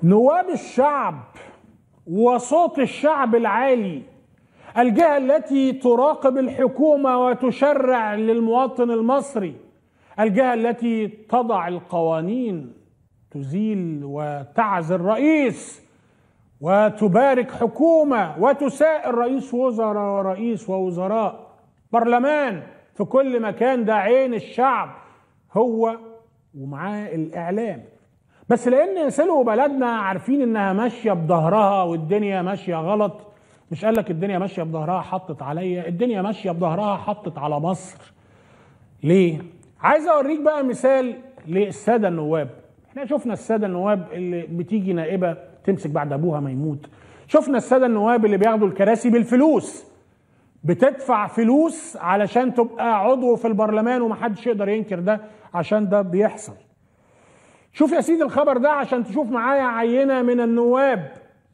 نواب الشعب وصوت الشعب العالي الجهه التي تراقب الحكومه وتشرع للمواطن المصري الجهه التي تضع القوانين تزيل وتعزل رئيس وتبارك حكومه وتسائل رئيس وزراء ورئيس ووزراء برلمان في كل مكان ده عين الشعب هو ومعاه الاعلام بس لان سلو بلدنا عارفين انها ماشيه بظهرها والدنيا ماشيه غلط مش قال لك الدنيا ماشيه بظهرها حطت عليا الدنيا ماشيه بظهرها حطت على مصر ليه عايز اوريك بقى مثال للساده النواب احنا شفنا الساده النواب اللي بتيجي نائبه تمسك بعد ابوها ما يموت شفنا الساده النواب اللي بياخدوا الكراسي بالفلوس بتدفع فلوس علشان تبقى عضو في البرلمان ومحدش يقدر ينكر ده عشان ده بيحصل شوف يا سيدي الخبر ده عشان تشوف معايا عينة من النواب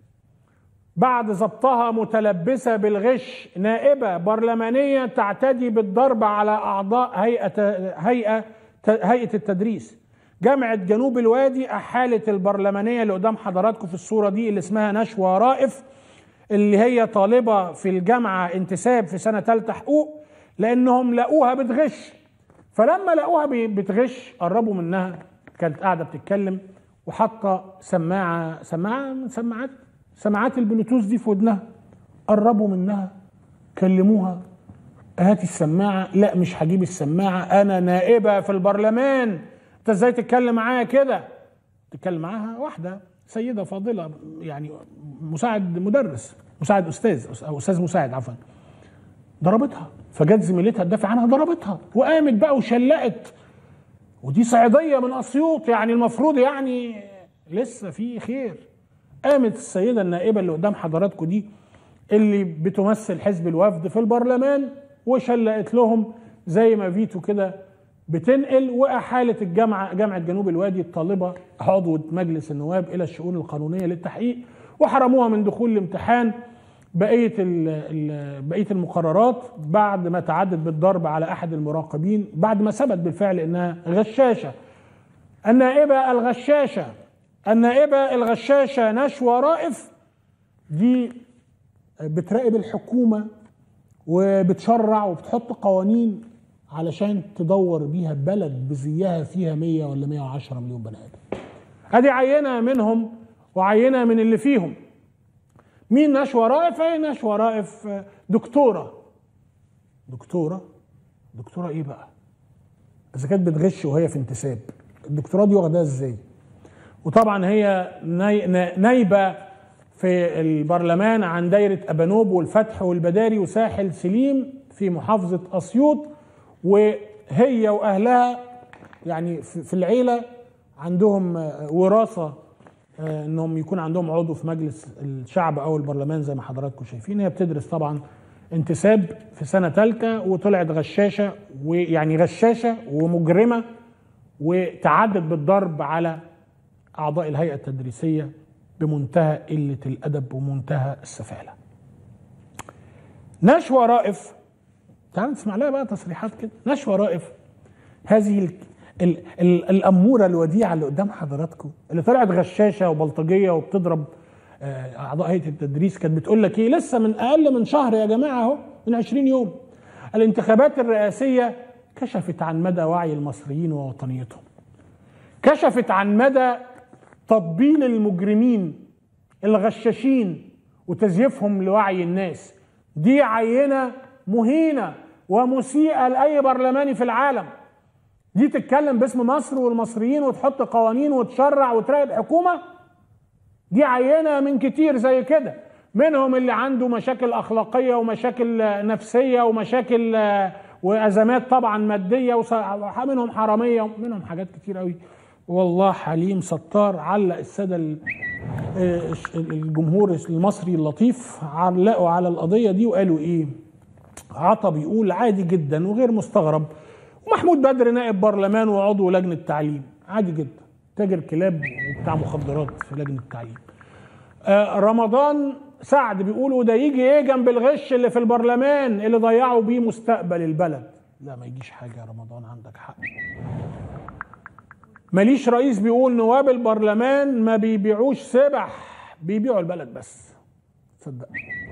بعد ضبطها متلبسة بالغش نائبة برلمانية تعتدي بالضرب على أعضاء هيئة هيئة هيئة التدريس جامعة جنوب الوادي أحالت البرلمانية اللي قدام حضراتكم في الصورة دي اللي اسمها نشوى رائف اللي هي طالبة في الجامعة انتساب في سنة ثالثة حقوق لأنهم لقوها بتغش فلما لقوها بتغش قربوا منها كانت قاعده بتتكلم وحاطه سماعه سماعه من سماعات سماعات البلوتوث دي في ودنها قربوا منها كلموها هاتي السماعه لا مش هجيب السماعه انا نائبه في البرلمان انت ازاي تتكلم معايا كده تتكلم معاها واحده سيده فاضله يعني مساعد مدرس مساعد استاذ او استاذ مساعد عفوا ضربتها فجت زميلتها تدافع عنها ضربتها وقامت بقى وشلقت ودي صعيديه من اسيوط يعني المفروض يعني لسه في خير قامت السيده النائبه اللي قدام حضراتكم دي اللي بتمثل حزب الوفد في البرلمان وشلقت لهم زي ما فيتو كده بتنقل واحالت الجامعه جامعه جنوب الوادي الطالبه عضوه مجلس النواب الى الشؤون القانونيه للتحقيق وحرموها من دخول الامتحان بقيه بقيه المقررات بعد ما تعدت بالضرب على احد المراقبين بعد ما ثبت بالفعل انها غشاشه النائبه الغشاشه النائبه الغشاشه نشوى رائف دي بتراقب الحكومه وبتشرع وبتحط قوانين علشان تدور بيها بلد بزيها فيها 100 ولا 110 مليون بني ادم ادي عينه منهم وعينه من اللي فيهم مين نشوى رائف هي نشوى رائف دكتورة دكتورة دكتورة ايه بقى اذا كانت بتغش وهي في انتساب الدكتوراه دي واخداها ازاي وطبعا هي نايبة في البرلمان عن دايرة أبانوب والفتح والبداري وساحل سليم في محافظة أسيوط وهي وأهلها يعني في العيلة عندهم وراثة انهم يكون عندهم عضو في مجلس الشعب او البرلمان زي ما حضراتكم شايفين هي بتدرس طبعا انتساب في سنه ثالثه وطلعت غشاشه ويعني غشاشه ومجرمه وتعدت بالضرب على اعضاء الهيئه التدريسيه بمنتهى قله الادب ومنتهى السفاله. نشوى رائف تعال نسمع لها بقى تصريحات كده نشوى رائف هذه ال ال الاموره الوديعه اللي قدام حضراتكم اللي طلعت غشاشه وبلطجيه وبتضرب اعضاء هيئه التدريس كانت بتقول لك ايه لسه من اقل من شهر يا جماعه اهو من 20 يوم الانتخابات الرئاسيه كشفت عن مدى وعي المصريين ووطنيتهم كشفت عن مدى تطبيل المجرمين الغشاشين وتزييفهم لوعي الناس دي عينه مهينه ومسيئه لاي برلماني في العالم دي تتكلم باسم مصر والمصريين وتحط قوانين وتشرع وتراقب حكومه دي عينه من كتير زي كده منهم اللي عنده مشاكل اخلاقيه ومشاكل نفسيه ومشاكل وازمات طبعا ماديه ومنهم حراميه ومنهم حاجات كتير قوي والله حليم ستار علق الساده الجمهور المصري اللطيف علقوا على القضيه دي وقالوا ايه عطا بيقول عادي جدا وغير مستغرب ومحمود بدر نائب برلمان وعضو لجنه تعليم عادي جدا تاجر كلاب وبتاع مخدرات في لجنه التعليم آه رمضان سعد بيقولوا ده يجي ايه جنب الغش اللي في البرلمان اللي ضيعوا بيه مستقبل البلد لا ما يجيش حاجه يا رمضان عندك حق ماليش رئيس بيقول نواب البرلمان ما بيبيعوش سبح بيبيعوا البلد بس تصدق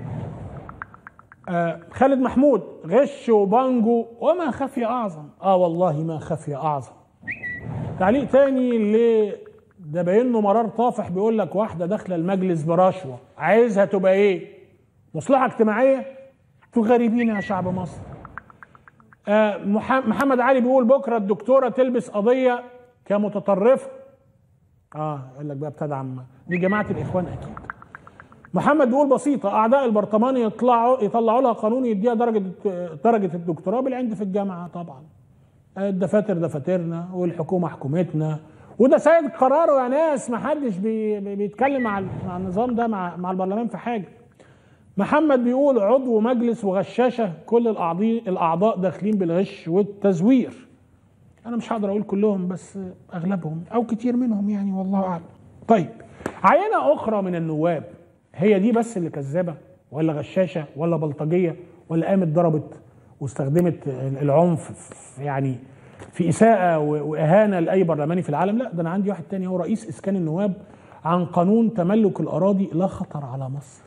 آه خالد محمود غش وبانجو وما خفي اعظم اه والله ما خفي اعظم تعليق تاني اللي ده باين له مرار طافح بيقول لك واحده داخله المجلس برشوه عايزها تبقى ايه مصلحه اجتماعيه انتوا غريبين يا شعب مصر آه محمد علي بيقول بكره الدكتوره تلبس قضيه كمتطرفه اه يقول لك بقى بتدعم دي جماعه الاخوان اكيد محمد بيقول بسيطه اعداء البرطمان يطلعوا يطلعوا لها قانون يديها درجه درجه الدكتوراه بالعند في الجامعه طبعا الدفاتر دفاترنا والحكومه حكومتنا وده سيد قراره يا ناس ما حدش بي بيتكلم مع مع النظام ده مع مع البرلمان في حاجه محمد بيقول عضو مجلس وغشاشه كل الاعضاء الاعضاء داخلين بالغش والتزوير انا مش هقدر اقول كلهم بس اغلبهم او كتير منهم يعني والله اعلم طيب عينه اخرى من النواب هي دي بس اللي كذابه ولا غشاشه ولا بلطجيه ولا قامت ضربت واستخدمت العنف يعني في اساءه واهانه لاي برلماني في العالم لا ده انا عندي واحد تاني هو رئيس اسكان النواب عن قانون تملك الاراضي لا خطر على مصر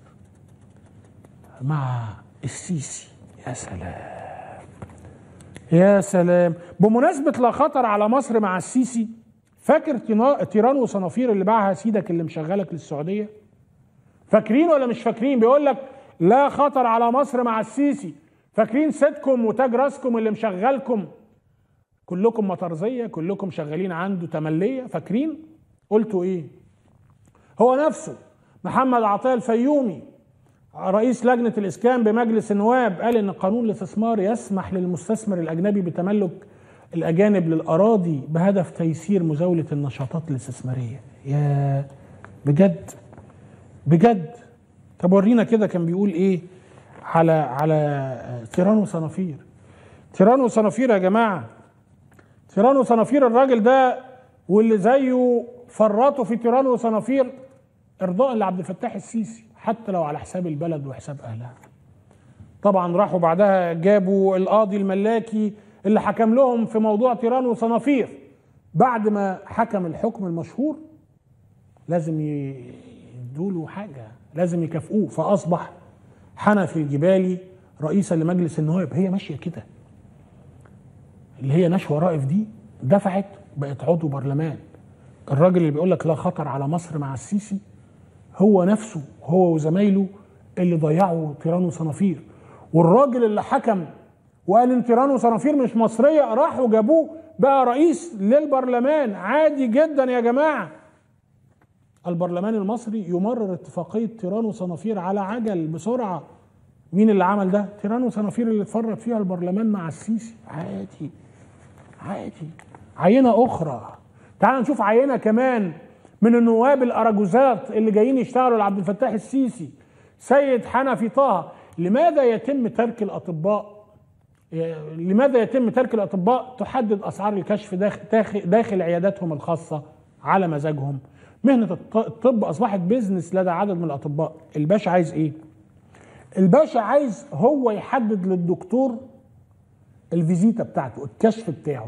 مع السيسي يا سلام يا سلام بمناسبة لا خطر على مصر مع السيسي فاكر تيران وصنافير اللي باعها سيدك اللي مشغلك للسعودية فاكرين ولا مش فاكرين بيقول لك لا خطر على مصر مع السيسي فاكرين سيدكم وتاج راسكم اللي مشغلكم كلكم مطرزية كلكم شغالين عنده تملية فاكرين قلتوا ايه هو نفسه محمد عطيه الفيومي رئيس لجنة الإسكان بمجلس النواب قال إن قانون الاستثمار يسمح للمستثمر الأجنبي بتملك الأجانب للأراضي بهدف تيسير مزاولة النشاطات الاستثمارية يا بجد بجد طب ورينا كده كان بيقول إيه على على تيران وصنافير تيران وصنافير يا جماعة تيران وصنافير الراجل ده واللي زيه فرطوا في تيران وصنافير إرضاء لعبد الفتاح السيسي حتى لو على حساب البلد وحساب اهلها طبعا راحوا بعدها جابوا القاضي الملاكي اللي حكم لهم في موضوع تيران وصنافير بعد ما حكم الحكم المشهور لازم يدوا له حاجه لازم يكافئوه فاصبح حنفي الجبالي رئيسا لمجلس النواب هي ماشيه كده اللي هي نشوى رائف دي دفعت بقت عضو برلمان الراجل اللي بيقول لك لا خطر على مصر مع السيسي هو نفسه هو وزمايله اللي ضيعوا تيران وصنافير والراجل اللي حكم وقال ان تيران وصنافير مش مصريه راحوا جابوه بقى رئيس للبرلمان عادي جدا يا جماعه البرلمان المصري يمرر اتفاقيه تيران وصنافير على عجل بسرعه مين اللي عمل ده؟ تيران وصنافير اللي اتفرج فيها البرلمان مع السيسي عادي عادي عينه اخرى تعال نشوف عينه كمان من النواب الاراجوزات اللي جايين يشتغلوا لعبد الفتاح السيسي سيد حنفي طه لماذا يتم ترك الاطباء لماذا يتم ترك الاطباء تحدد اسعار الكشف داخل, داخل عياداتهم الخاصه على مزاجهم مهنه الطب اصبحت بيزنس لدى عدد من الاطباء الباشا عايز ايه الباشا عايز هو يحدد للدكتور الفيزيتا بتاعته الكشف بتاعه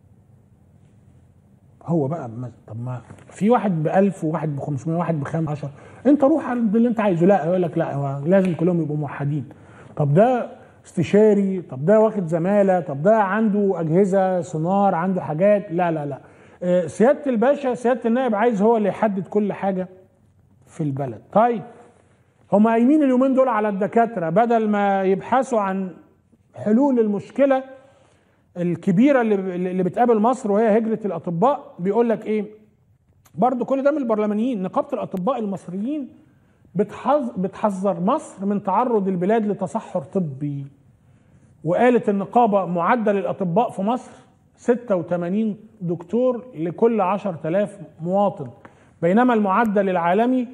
هو بقى طب ما في واحد ب 1000 وواحد ب 500 وواحد ب 15 انت روح على اللي انت عايزه لا يقول لك لا هو لازم كلهم يبقوا موحدين طب ده استشاري طب ده واخد زماله طب ده عنده اجهزه سونار عنده حاجات لا لا لا سياده الباشا سياده النائب عايز هو اللي يحدد كل حاجه في البلد طيب هم قايمين اليومين دول على الدكاتره بدل ما يبحثوا عن حلول المشكله الكبيره اللي اللي بتقابل مصر وهي هجره الاطباء بيقول لك ايه برضو كل ده من البرلمانيين نقابه الاطباء المصريين بتحذر مصر من تعرض البلاد لتصحر طبي وقالت النقابه معدل الاطباء في مصر 86 دكتور لكل 10000 مواطن بينما المعدل العالمي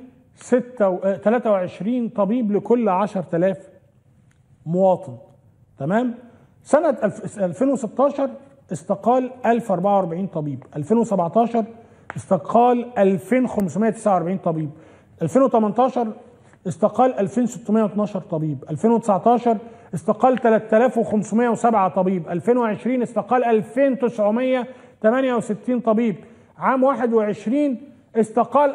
23 طبيب لكل 10000 مواطن تمام سنة 2016 استقال 1044 طبيب 2017 استقال 2549 طبيب 2018 استقال 2612 طبيب 2019 استقال 3507 طبيب 2020 استقال 2968 طبيب عام 21 استقال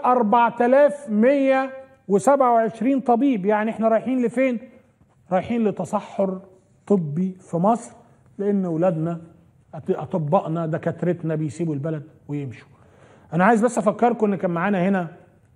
4127 طبيب يعني احنا رايحين لفين رايحين لتصحر طبي في مصر لان اولادنا اطبائنا دكاترتنا بيسيبوا البلد ويمشوا انا عايز بس افكركم ان كان معانا هنا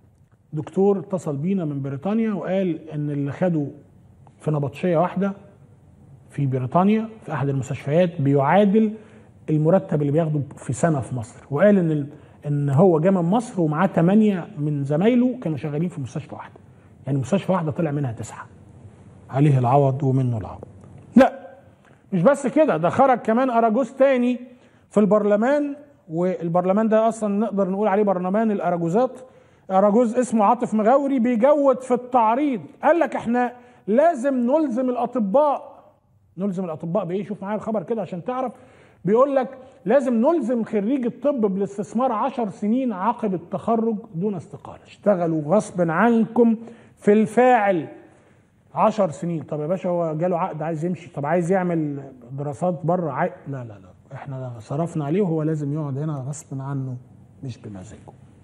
دكتور اتصل بينا من بريطانيا وقال ان اللي خدوا في نبطشيه واحده في بريطانيا في احد المستشفيات بيعادل المرتب اللي بياخده في سنه في مصر وقال ان ان هو جه من مصر ومعاه ثمانيه من زمايله كانوا شغالين في مستشفى واحده يعني مستشفى واحده طلع منها تسعه عليه العوض ومنه العوض لا مش بس كده ده خرج كمان اراجوز تاني في البرلمان والبرلمان ده اصلا نقدر نقول عليه برلمان الاراجوزات اراجوز اسمه عاطف مغاوري بيجود في التعريض قال لك احنا لازم نلزم الاطباء نلزم الاطباء بايه شوف معايا الخبر كده عشان تعرف بيقول لك لازم نلزم خريج الطب بالاستثمار عشر سنين عقب التخرج دون استقالة اشتغلوا غصب عنكم في الفاعل عشر سنين طب يا باشا هو جاله عقد عايز يمشي طب عايز يعمل دراسات بره عاي... لا لا لا احنا صرفنا عليه وهو لازم يقعد هنا غصب عنه مش بمزاجه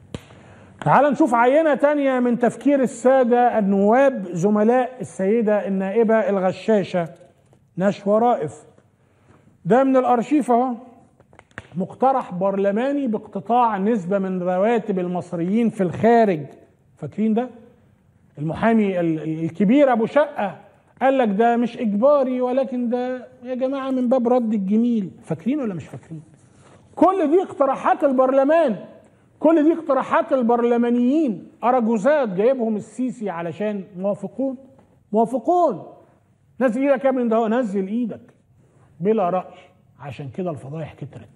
تعال نشوف عينة تانية من تفكير السادة النواب زملاء السيدة النائبة الغشاشة نشوى رائف ده من الارشيف اهو مقترح برلماني باقتطاع نسبة من رواتب المصريين في الخارج فاكرين ده المحامي الكبير ابو شقة قال لك ده مش اجباري ولكن ده يا جماعة من باب رد الجميل فاكرين ولا مش فاكرين كل دي اقتراحات البرلمان كل دي اقتراحات البرلمانيين اراجوزات جايبهم السيسي علشان موافقون موافقون نزل ايدك يا ابني ده نزل ايدك بلا رأي عشان كده الفضايح كترت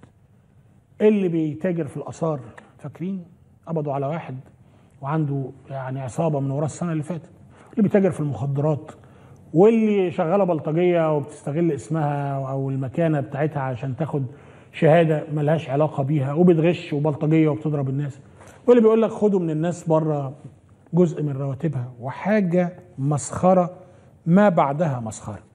اللي بيتاجر في الآثار فاكرين قبضوا على واحد وعنده يعني عصابة من وراه السنة اللي فاتت اللي بيتاجر في المخدرات واللي شغالة بلطجية وبتستغل اسمها أو المكانة بتاعتها عشان تاخد شهادة ملهاش علاقة بيها وبتغش وبلطجية وبتضرب الناس واللي بيقول لك خدوا من الناس بره جزء من رواتبها وحاجة مسخرة ما بعدها مسخرة